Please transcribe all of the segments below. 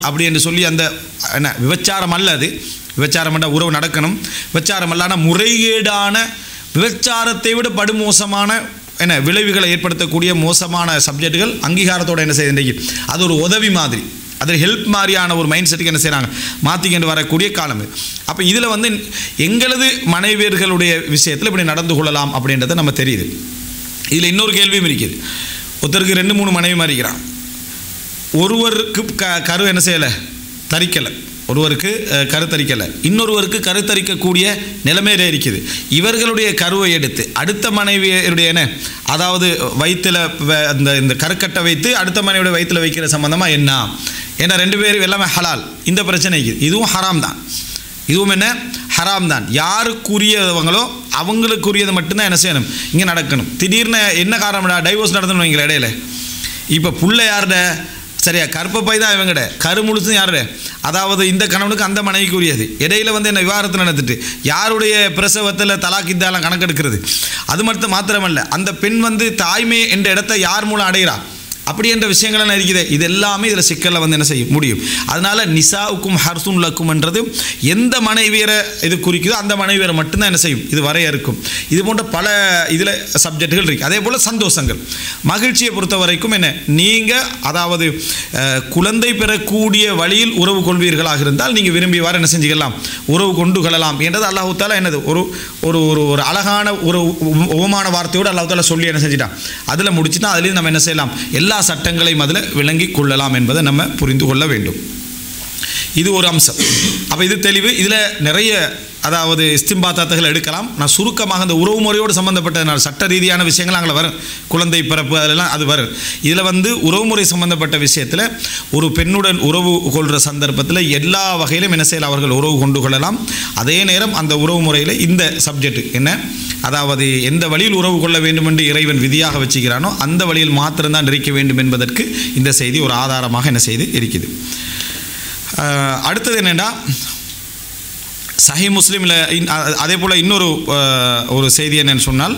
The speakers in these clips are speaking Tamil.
அப்படி என்று சொல்லி அந்த என்ன விபச்சாரம் அல்ல அது விபச்சாரம் என்ற உறவு நடக்கணும் விபச்சாரம் அல்லான முறைகேடான விபச்சாரத்தை விட படுமோசமான என்ன விளைவுகளை ஏற்படுத்தக்கூடிய மோசமான சப்ஜெக்டுகள் அங்கீகாரத்தோடு என்ன செய்ய இன்றைக்கு அது ஒரு உதவி மாதிரி அது ஹெல்ப் மாதிரியான ஒரு மைண்ட் செட்டுக்கு என்ன செய்கிறாங்க மாற்றிக்கிட்டு வரக்கூடிய காலம் இது அப்போ இதில் வந்து எங்களது மனைவியர்களுடைய விஷயத்தில் இப்படி நடந்து கொள்ளலாம் அப்படின்றத நம்ம தெரியுது இதில் இன்னொரு கேள்வியும் இருக்குது ஒருத்தருக்கு ரெண்டு மூணு மனைவி மாறிக்கிறான் ஒருவருக்கு க கரு என்ன செய்யலை தரிக்கலை ஒருவருக்கு அஹ், கரு தரிக்கலை இன்னொருவருக்கு கரு தரிக்கக்கூடிய நிலைமையில இருக்குது இவர்களுடைய கருவை எடுத்து அடுத்த மனைவியுடைய என்ன அதாவது வயிற்றில் அந்த இந்த கருக்கட்டை வைத்து அடுத்த மனைவியுடைய வயிற்றில் வைக்கிற சம்மந்தமாக என்ன ஏன்னா ரெண்டு பேரும் எல்லாமே ஹலால் இந்த பிரச்சனைக்கு இதுவும் ஹராம் தான் இதுவும் என்ன ஹராம் தான் யாருக்குரியவங்களோ அவங்களுக்குரியது மட்டும்தான் என்ன செய்யணும் இங்கே நடக்கணும் திடீர்னு என்ன காரணம்டா டைவோர்ஸ் நடத்தணும் வைங்களேன் இடையில இப்போ புள்ள யாருட சரியா கற்பப்பை தான் இவங்கட கரு முழுசும் யாருட அதாவது இந்த கணவனுக்கு அந்த மனைவிக்குரியது இடையில வந்து என்ன விவாகரத்து நடந்துட்டு யாருடைய பிரசவத்தில் தலாக்கித்தாலாம் கணக்கெடுக்கிறது அது மட்டும் மாத்திரமல்ல அந்த பெண் வந்து தாய்மை என்ற இடத்தை யார் மூலம் அடைகிறா அப்படி என்ற விஷயங்கள்லாம் இருக்குது இது எல்லாமே இதில் சிக்கலில் வந்து என்ன செய்ய முடியும் அதனால நிசாவுக்கும் ஹர்சுன் லக்கும்ன்றது எந்த மனைவியரை இது குறிக்குதோ அந்த மனைவியரை மட்டும்தான் என்ன செய்யும் இது வரைய இருக்கும் இது போன்ற பல இதில் சப்ஜெக்டுகள் இருக்குது அதே போல் சந்தோஷங்கள் மகிழ்ச்சியை பொறுத்த வரைக்கும் என்ன நீங்கள் அதாவது அஹ், குழந்தை பெறக்கூடிய வழியில் உறவு கொள்வீர்களாக இருந்தால் நீங்கள் விரும்பியவாறு என்ன செஞ்சுக்கலாம் உறவு கொண்டு கொள்ளலாம் என்றது அல்லாஹு தாலா என்னது ஒரு ஒரு ஒரு ஒரு அழகான ஒரு உ- உவமான வார்த்தையோடு அல்லாஹு தாலா சொல்லி என்ன செஞ்சிட்டான் அதில் முடிச்சுட்டா அதுலேயும் நம்ம என்ன செய்யலாம் எல்லா சட்டங்களையும் அதில் விளங்கி கொள்ளலாம் என்பதை நம்ம புரிந்து கொள்ள வேண்டும் இது ஒரு அம்சம் அப்போ இது தெளிவு இதில் நிறைய அதாவது இஸ்திம்பாத்தாத்துகள் எடுக்கலாம் நான் சுருக்கமாக அந்த உறவு முறையோடு சம்மந்தப்பட்ட நான் சட்ட ரீதியான விஷயங்கள் அங்கே வரும் குழந்தை பிறப்பு அதெல்லாம் அது வரும் இதில் வந்து உறவுமுறை சம்பந்தப்பட்ட விஷயத்தில் ஒரு பெண்ணுடன் உறவு கொள்கிற சந்தர்ப்பத்தில் எல்லா வகையிலும் என்ன செய்யலாம் அவர்கள் உறவு கொண்டு கொள்ளலாம் அதே நேரம் அந்த உறவு முறையில் இந்த சப்ஜெக்ட் என்ன அதாவது எந்த வழியில் உறவு கொள்ள வேண்டும் என்று இறைவன் விதியாக வச்சுக்கிறானோ அந்த வழியில் மாத்திரம்தான் இருக்க வேண்டும் என்பதற்கு இந்த செய்தி ஒரு ஆதாரமாக என்ன செய்து இருக்குது அஹ், அடுத்தது என்னென்னா சஹி முஸ்லீமில் அதே போல் இன்னொரு அஹ், ஒரு செய்தி என்னன்னு சொன்னால்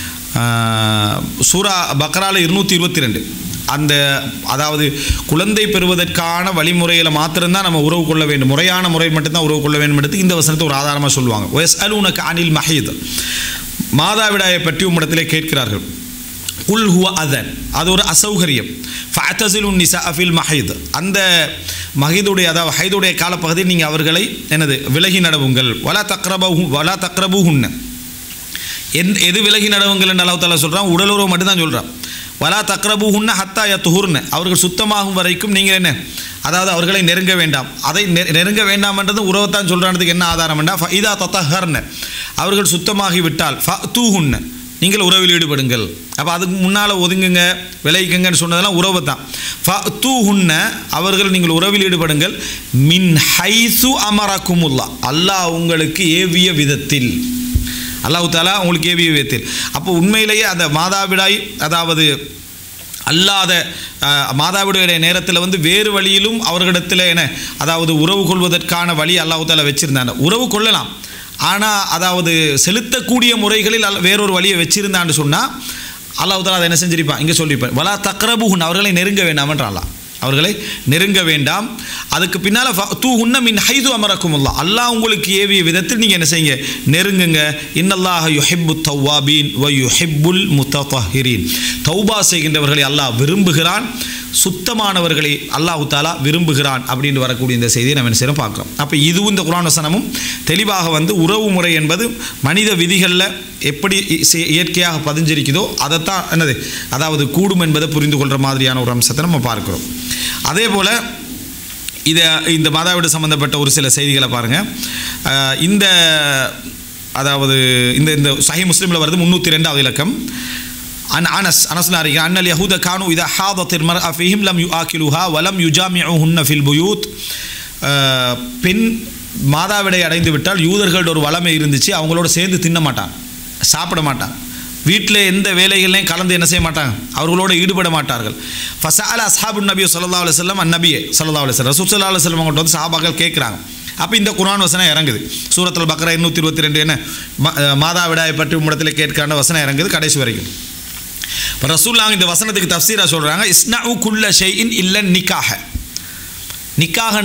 அஹ், சூரா பக்ரால இருநூற்றி இருபத்தி ரெண்டு அந்த அதாவது குழந்தை பெறுவதற்கான வழிமுறையில் மாத்திரம்தான் நம்ம உறவு கொள்ள வேண்டும் முறையான முறை மட்டும்தான் உறவு கொள்ள வேண்டும் எடுத்து இந்த வசனத்தை ஒரு ஆதாரமாக சொல்லுவாங்க ஒயஸ் அலுனக்கு அனில் மஹீத் மாதாவிடாயை பற்றி உம்மிடத்திலே கேட்கிறார்கள் உல் ஹுவ அதன் அது ஒரு அசௌகரியம் ஃபஅத்தசிலு நிசா அஃபில் மஹீத் அந்த மஹீதுடைய அதாவது ஹைதுடைய காலப்பகுதியில் நீங்கள் அவர்களை என்னது விலகி நடவுங்கள் வலா தக்ரபு வலா தக்ரபுஹுன்ன என் எது விலகி நடவுங்கள் என்று அல்லாஹ் தாலா சொல்கிறான் உடலுறவு மட்டும்தான் சொல்கிறான் வலா தக்ரபுஹுன்ன ஹத்தா யத்துஹுர்ன அவர்கள் சுத்தமாகும் வரைக்கும் நீங்கள் என்ன அதாவது அவர்களை நெருங்க வேண்டாம் அதை நெ- நெருங்க வேண்டாம்ன்றது உறவைத்தான் சொல்கிறானதுக்கு என்ன ஆதாரம் வேண்டாம் இதா தத்தஹர்ன அவர்கள் சுத்தமாகி விட்டால் ஃப தூஹுன்ன நீங்கள் உறவில் ஈடுபடுங்கள் அப்போ அதுக்கு முன்னால் ஒதுங்குங்க விளைவிக்குங்கன்னு சொன்னதெல்லாம் உறவு தான் ஃப தூஹுன்ன அவர்கள் நீங்கள் உறவில் ஈடுபடுங்கள் மின் ஹைசு அமரக்குமுல்லா அல்லாஹ் உங்களுக்கு ஏவிய விதத்தில் அல்லாஹ் தாலா உங்களுக்கு ஏவிய விதத்தில் அப்போ உண்மையிலேயே அந்த மாதாவிடாய் அதாவது அல்லாத அஹ், மாதாவிடைய நேரத்தில் வந்து வேறு வழியிலும் அவர்களிடத்தில் என்ன அதாவது உறவு கொள்வதற்கான வழி அல்லாஹ் தாலா வச்சிருந்தாங்க உறவு கொள்ளலாம் ஆனால் அதாவது செலுத்தக்கூடிய முறைகளில் அல்ல- வேறொரு வழியை வச்சிருந்தான்னு சொன்னால் அல்லாஹ் தாலா அதை என்ன செஞ்சிருப்பான் இங்கே சொல்லியிருப்பான் வலா தக்ரபுஹுன் அவர்களை நெருங்க வேண்டாமன்ற அல்லாஹ் அவர்களை நெருங்க வேண்டாம் அதுக்கு பின்னால் தூ உன்ன மின் ஹைது அமரக்குமுல்லா அல்லாஹ் உங்களுக்கு ஏவிய விதத்தில் நீங்கள் என்ன செய்யுங்க நெருங்குங்க இன்னல்லாஹ யுஹிப்பு தவ்வாபீன் வ யுஹிப்புல் முத்தஹிரீன் தௌபா செய்கின்றவர்களை அல்லாஹ் விரும்புகிறான் சுத்தமானவர்களை அல்லாஹு தாலா விரும்புகிறான் அப்படின்னு வரக்கூடிய இந்த செய்தியை நம்ம என்ன செய்யறோம் பார்க்குறோம் அப்போ இதுவும் இந்த குரான் வசனமும் தெளிவாக வந்து உறவு முறை என்பது மனித விதிகளில் எப்படி இ- செ- இயற்கையாக பதிஞ்சிருக்குதோ அதைத்தான் என்னது அதாவது கூடும் என்பதை புரிந்து கொள்கிற மாதிரியான ஒரு அம்சத்தை நம்ம பார்க்கிறோம் அதே போல் இதை இந்த மாதாவிட சம்பந்தப்பட்ட ஒரு சில செய்திகளை பாருங்கள் அஹ் இந்த அதாவது இந்த இந்த சஹி முஸ்லீமில் வருது முந்நூற்றி ரெண்டாவது இலக்கம் عن أنس أنس ناري أن اليهود كانوا إذا حاضت المرأة فيهم لم يؤكلوها ولم يجامعوهن في البيوت அஹ் பெண் மாதாவிடை அடைந்து விட்டால் யூதர்களோட ஒரு வளமை இருந்துச்சு அவங்களோட சேர்ந்து தின்ன மாட்டாங்க சாப்பிட மாட்டாங்க வீட்டில் எந்த வேலைகளையும் கலந்து என்ன செய்ய மாட்டாங்க அவர்களோட ஈடுபட மாட்டார்கள் ஃபசால அஸ்ஹாபு நபி சல்லா அலுவலம் அந்நபியே சல்லா அலுவலம் ரசூல் சல்லா அலுவலம் அவங்கள்ட்ட வந்து சஹாபாக்கள் கேட்குறாங்க அப்போ இந்த குர்ஆன் வசனம் இறங்குது சூரத்தில் பக்ரா எண்ணூற்றி இருபத்தி ரெண்டு என்ன ம- அஹ் மாதாவிடாயை பற்றி உம்மிடத்தில் கேட்கான வசனம் இறங்குது கடைசி வரைக்கும் இப்போ ரசூல்லாங்க இந்த வசனத்துக்கு தஃசீரா சொல்கிறாங்க இஸ்னஉ குல்ல ஷைஇன் இல்ல நிக்காஹ நிக்காக